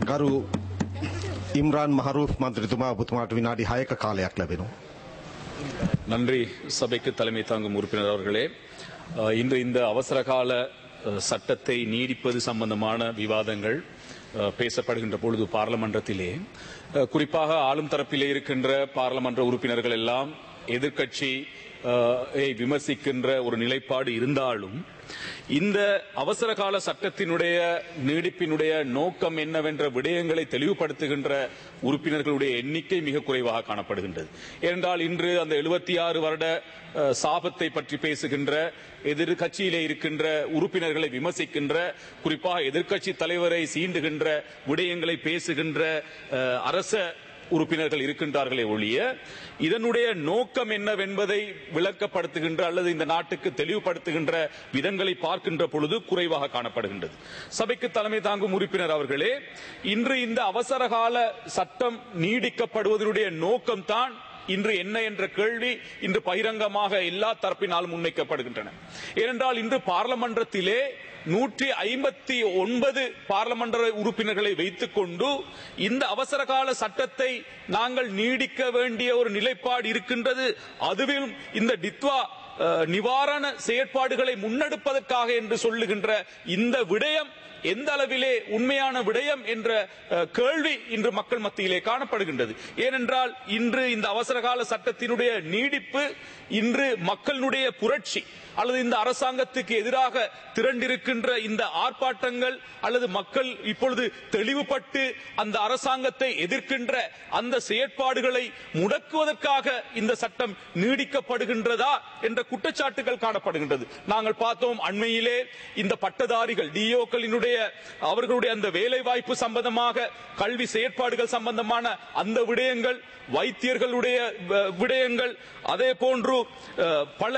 ගරු ඉම්රාන් මහරුෆ් මන්ත්‍රතුමා ඔබතුමාට විනාඩි 6ක කාලයක් ලැබෙනවා. நன்றி சபைக்கு தலைமை தாங்கும் உறுப்பினர் அவர்களே அஹ், இன்று இந்த அவசர கால அஹ், சட்டத்தை நீடிப்பது சம்பந்தமான விவாதங்கள் அஹ், பேசப்படுகின்ற பொழுது பார்லமன்றத்திலே அஹ், குறிப்பாக ஆளும் தரப்பிலே இருக்கின்ற பார்லமன்ற உறுப்பினர்கள் எல்லாம் எதிர்க்கட்சி அஹ், ஐ விமர்சிக்கின்ற ஒரு நிலைப்பாடு இருந்தாலும் இந்த அவசர கால சட்டத்தினுடைய நீடிப்பினுடைய நோக்கம் என்னவென்ற விடயங்களை தெளிவுபடுத்துகின்ற உறுப்பினர்களுடைய எண்ணிக்கை மிக குறைவாக காணப்படுகின்றது ஏனென்றால் இன்று அந்த எழுபத்தி ஆறு வருட அஹ், சாபத்தை பற்றி பேசுகின்ற எதிர்கட்சியிலே இருக்கின்ற உறுப்பினர்களை விமர்சிக்கின்ற குறிப்பாக எதிர்க்கட்சி தலைவரை சீண்டுகின்ற விடயங்களை பேசுகின்ற அஹ், அரச உறுப்பினர்கள் இருக்கின்றார்களே ஒழிய இதனுடைய நோக்கம் என்னவென்பதை விளக்கப்படுத்துகின்ற அல்லது இந்த நாட்டுக்கு தெளிவுபடுத்துகின்ற விதங்களை பார்க்கின்ற பொழுது குறைவாக காணப்படுகின்றது சபைக்கு தலைமை தாங்கும் உறுப்பினர் அவர்களே இன்று இந்த அவசர கால சட்டம் நீடிக்கப்படுவதனுடைய நோக்கம்தான் இன்று என்ன என்ற கேள்வி இன்று பகிரங்கமாக எல்லா தரப்பினாலும் முன்வைக்கப்படுகின்றன ஏனென்றால் இன்று பார்லமன்றத்திலே நூற்றி ஐம்பத்தி ஒன்பது பார்லமன்ற உறுப்பினர்களை வைத்துக் கொண்டு இந்த அவசர கால சட்டத்தை நாங்கள் நீடிக்க வேண்டிய ஒரு நிலைப்பாடு இருக்கின்றது அதுவும் இந்த டித்வா அஹ், நிவாரண செயற்பாடுகளை முன்னெடுப்பதற்காக என்று சொல்லுகின்ற இந்த விடயம் எந்த அளவிலே உண்மையான விடயம் என்ற அஹ், கேள்வி இன்று மக்கள் மத்தியிலே காணப்படுகின்றது ஏனென்றால் இன்று இந்த அவசர கால சட்டத்தினுடைய நீடிப்பு இன்று மக்களுடைய புரட்சி அல்லது இந்த அரசாங்கத்துக்கு எதிராக திரண்டிருக்கின்ற இந்த ஆர்ப்பாட்டங்கள் அல்லது மக்கள் இப்பொழுது தெளிவுபட்டு அந்த அரசாங்கத்தை எதிர்க்கின்ற அந்த செயற்பாடுகளை முடக்குவதற்காக இந்த சட்டம் நீடிக்கப்படுகின்றதா என்ற குற்றச்சாட்டுகள் காணப்படுகின்றது நாங்கள் பார்த்தோம் அண்மையிலே இந்த பட்டதாரிகள் டிஓக்களினுடைய அவர்களுடைய அந்த வேலை வாய்ப்பு சம்பந்தமாக கல்வி செயற்பாடுகள் சம்பந்தமான அந்த விடயங்கள் வைத்தியர்களுடைய அஹ், விடயங்கள் அதே போன்று அஹ், பல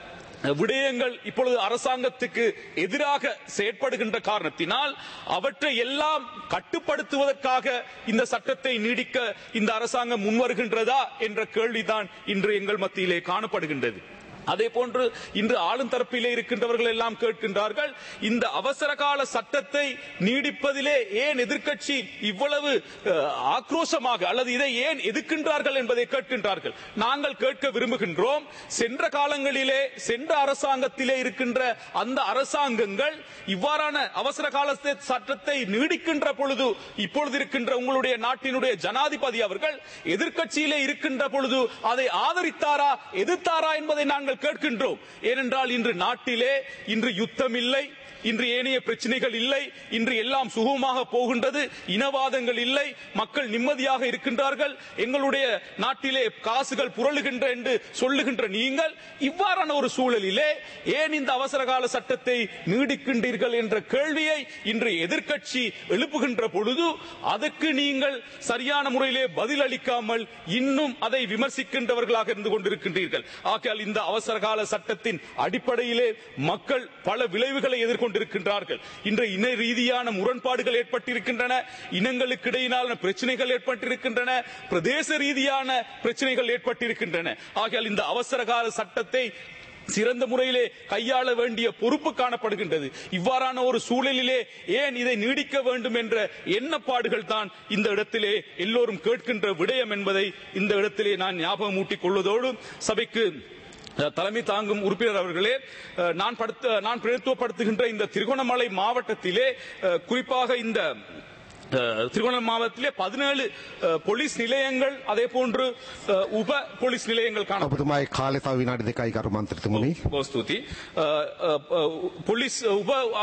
விடயங்கள் இப்பொழுது அரசாங்கத்துக்கு எதிராக செயற்படுகின்ற காரணத்தினால் அவற்றை எல்லாம் கட்டுப்படுத்துவதற்காக இந்த சட்டத்தை நீடிக்க இந்த அரசாங்கம் முன்வருகின்றதா என்ற கேள்விதான் இன்று எங்கள் மத்தியிலே காணப்படுகின்றது அதே போன்று இன்று ஆளும் தரப்பிலே இருக்கின்றவர்கள் எல்லாம் கேட்கின்றார்கள் இந்த அவசர கால சட்டத்தை நீடிப்பதிலே ஏன் எதிர்க்கட்சி இவ்வளவு அஹ், ஆக்ரோஷமாக அல்லது இதை ஏன் எதிர்க்கின்றார்கள் என்பதை கேட்கின்றார்கள் நாங்கள் கேட்க விரும்புகின்றோம் சென்ற காலங்களிலே சென்ற அரசாங்கத்திலே இருக்கின்ற அந்த அரசாங்கங்கள் இவ்வாறான அவசர கால சட்டத்தை நீடிக்கின்ற பொழுது இப்பொழுது இருக்கின்ற உங்களுடைய நாட்டினுடைய ஜனாதிபதி அவர்கள் எதிர்க்கட்சியிலே இருக்கின்ற பொழுது அதை ஆதரித்தாரா எதிர்த்தாரா என்பதை நாங்கள் கேட்கின்றோம் ஏனென்றால் இன்று நாட்டிலே இன்று யுத்தம் இல்லை இன்று ஏனைய பிரச்சனைகள் இல்லை இன்று எல்லாம் சுகமாக போகின்றது இனவாதங்கள் இல்லை மக்கள் நிம்மதியாக இருக்கின்றார்கள் எங்களுடைய நாட்டிலே காசுகள் புரளுகின்ற என்று சொல்லுகின்ற நீங்கள் இவ்வாறான ஒரு சூழலிலே ஏன் இந்த அவசர கால சட்டத்தை நீடிக்கின்றீர்கள் என்ற கேள்வியை இன்று எதிர்க்கட்சி எழுப்புகின்ற பொழுது அதற்கு நீங்கள் சரியான முறையிலே பதில் அளிக்காமல் இன்னும் அதை விமர்சிக்கின்றவர்களாக இருந்து கொண்டிருக்கின்றீர்கள் ஆகையால் இந்த அவசர கால சட்டத்தின் அடிப்படையிலே மக்கள் பல விளைவுகளை எதிர்கொண்டிருக்கின்றார்கள் இன்று இன ரீதியான முரண்பாடுகள் ஏற்பட்டிருக்கின்றன இனங்களுக்கு இடையிலான பிரச்சனைகள் ஏற்பட்டிருக்கின்றன பிரதேச ரீதியான பிரச்சனைகள் ஏற்பட்டிருக்கின்றன ஆகையால் இந்த அவசர கால சட்டத்தை சிறந்த முறையிலே கையாள வேண்டிய பொறுப்பு காணப்படுகின்றது இவ்வாறான ஒரு சூழலிலே ஏன் இதை நீடிக்க வேண்டும் என்ற எண்ணப்பாடுகள் தான் இந்த இடத்திலே எல்லோரும் கேட்கின்ற விடயம் என்பதை இந்த இடத்திலே நான் ஞாபகம் ஊட்டிக் கொள்வதோடு சபைக்கு அஹ், தலைமை தாங்கும் உறுப்பினர் அவர்களே அஹ், நான் படுத்த நான் பிரதித்துவப்படுத்துகின்ற இந்த திருகோணமலை மாவட்டத்திலே அஹ், குறிப்பாக இந்த அஹ், திருகோணமலை மாவட்டத்திலே பதினேழு போலீஸ் நிலையங்கள் அதே போன்று அஹ், உப போலீஸ் நிலையங்கள் காண ඔබතුමායි කාලය තව විනාඩි දෙකයි කරු මන්ත්‍රතුමනි. बहुत स्तुति अ, अ, अ, போலீஸ் உப அ,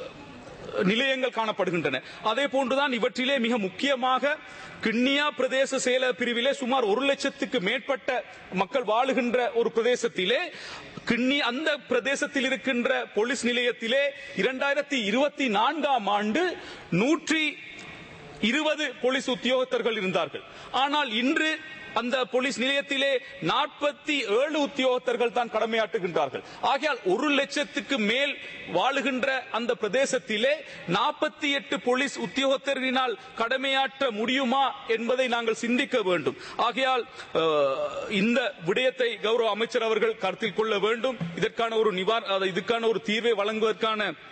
நிலையங்கள் காணப்படுகின்றன அதே போன்றுதான் இவற்றிலே மிக முக்கியமாக கிண்ணியா பிரதேச செயல பிரிவிலே சுமார் ஒரு லட்சத்துக்கு மேற்பட்ட மக்கள் வாழுகின்ற ஒரு பிரதேசத்திலே கிண்ணி அந்த பிரதேசத்தில் இருக்கின்ற போலீஸ் நிலையத்திலே இரண்டாயிரத்தி இருபத்தி நான்காம் ஆண்டு நூற்றி இருபது போலீஸ் உத்தியோகத்தர்கள் இருந்தார்கள் ஆனால் இன்று அந்த போலீஸ் நிலையத்திலே நாற்பத்தி ஏழு உத்தியோகத்தர்கள் தான் கடமையாற்றுகின்றார்கள் ஆகையால் ஒரு லட்சத்துக்கு மேல் வாழுகின்ற அந்த பிரதேசத்திலே நாற்பத்தி எட்டு போலீஸ் உத்தியோகத்தரினால் கடமையாற்ற முடியுமா என்பதை நாங்கள் சிந்திக்க வேண்டும் ஆகையால் அஹ், இந்த விடயத்தை கௌரவ அமைச்சர் அவர்கள் கருத்தில் கொள்ள வேண்டும் இதற்கான ஒரு நிவாரண இதுக்கான ஒரு தீர்வை வழங்குவதற்கான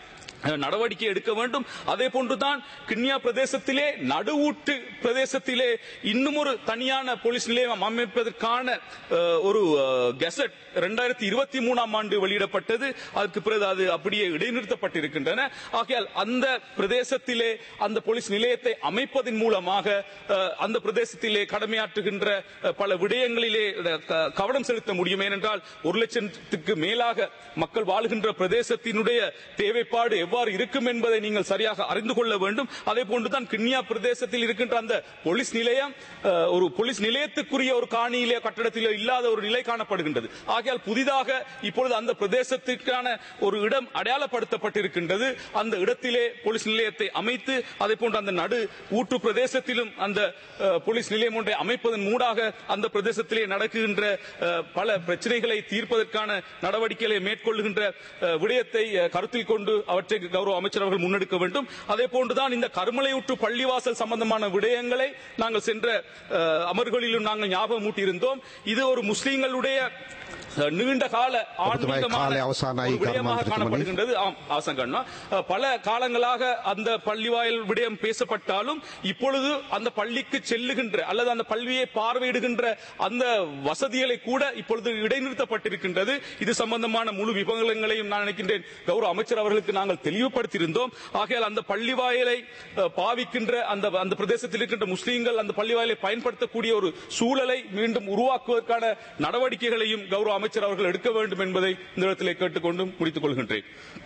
அஹ், நடவடிக்கை எடுக்க வேண்டும் அதே போன்றுதான் கிண்ணியா பிரதேசத்திலே நடுவூட்டு பிரதேசத்திலே இன்னும் ஒரு தனியான போலீஸ் நிலையம் அமைப்பதற்கான அஹ், ஒரு கெசட் இரண்டாயிரத்தி இருபத்தி மூணாம் ஆண்டு வெளியிடப்பட்டது அதற்கு பிறகு அது அப்படியே இடைநிறுத்தப்பட்டிருக்கின்றன ஆகையால் அந்த பிரதேசத்திலே அந்த போலீஸ் நிலையத்தை அமைப்பதன் மூலமாக அஹ், அந்த பிரதேசத்திலே கடமையாற்றுகின்ற அஹ், பல விடயங்களிலே அஹ், க- கவனம் செலுத்த முடியும் ஏனென்றால் ஒரு லட்சத்துக்கு மேலாக மக்கள் வாழுகின்ற பிரதேசத்தினுடைய தேவைப்பாடு எவ்வாறு இருக்கும் என்பதை நீங்கள் சரியாக அறிந்து கொள்ள வேண்டும் அதே போன்றுதான் கிண்ணியா பிரதேசத்தில் இருக்கின்ற அந்த போலீஸ் நிலையம் அஹ், ஒரு போலீஸ் நிலையத்துக்குரிய ஒரு காணியிலே கட்டடத்திலே இல்லாத ஒரு நிலை காணப்படுகின்றது ஆகையால் புதிதாக இப்பொழுது அந்த பிரதேசத்திற்கான ஒரு இடம் அடையாளப்படுத்தப்பட்டிருக்கின்றது அந்த இடத்திலே போலீஸ் நிலையத்தை அமைத்து அதே போன்று அந்த நடு ஊற்று பிரதேசத்திலும் அந்த அஹ், போலீஸ் நிலையம் ஒன்றை அமைப்பதன் மூடாக அந்த பிரதேசத்திலே நடக்குகின்ற அஹ், பல பிரச்சனைகளை தீர்ப்பதற்கான நடவடிக்கைகளை மேற்கொள்ளுகின்ற அஹ், விடயத்தை அஹ், கருத்தில் கொண்டு அவற்றை கௌரவ அமைச்சர் அவர்கள் முன்னெடுக்க வேண்டும் அதே போன்றுதான் இந்த கருமலையூற்று பள்ளிவாசல் சம்பந்தமான விடயங்களை நாங்கள் சென்ற அஹ், அமர்வுகளிலும் நாங்கள் ஞாபகம் ஊட்டியிருந்தோம் இது ஒரு முஸ்லீம்களுடைய அஹ், நீண்ட கால ஆன்மீகமான காலை அவசானாய் ஒரு விடயமாக கர்மாந்திரி காணப்படுகின்றது ஆம் ஆசங்கண்ணா அஹ், பல காலங்களாக அந்த பள்ளிவாயல் விடயம் பேசப்பட்டாலும் இப்பொழுது அந்த பள்ளிக்கு செல்லுகின்ற அல்லது அந்த பள்ளியை பார்வையிடுகின்ற அந்த வசதிகளை கூட இப்பொழுது இடைநிறுத்தப்பட்டிருக்கின்றது இது சம்பந்தமான முழு விவரங்களையும் நான் நினைக்கின்றேன் கௌரவ அமைச்சர் அவர்களுக்கு நாங்கள் தெளிவுபடுத்தியிருந்தோம் ஆகையால் அந்த பள்ளிவாயலை அஹ், பாவிக்கின்ற அந்த அந்த பிரதேசத்தில் இருக்கின்ற முஸ்லீம்கள் அந்த பள்ளிவாயலை பயன்படுத்தக்கூடிய ஒரு சூழலை மீண்டும் உருவாக்குவதற்கான நடவடிக்கைகளையும் கௌரவ அமைச்சர் அவர்கள் எடுக்க வேண்டும் என்பதை இந்த இடத்திலே கேட்டுக்கொண்டு முடித்துக் கொள்கின்றேன்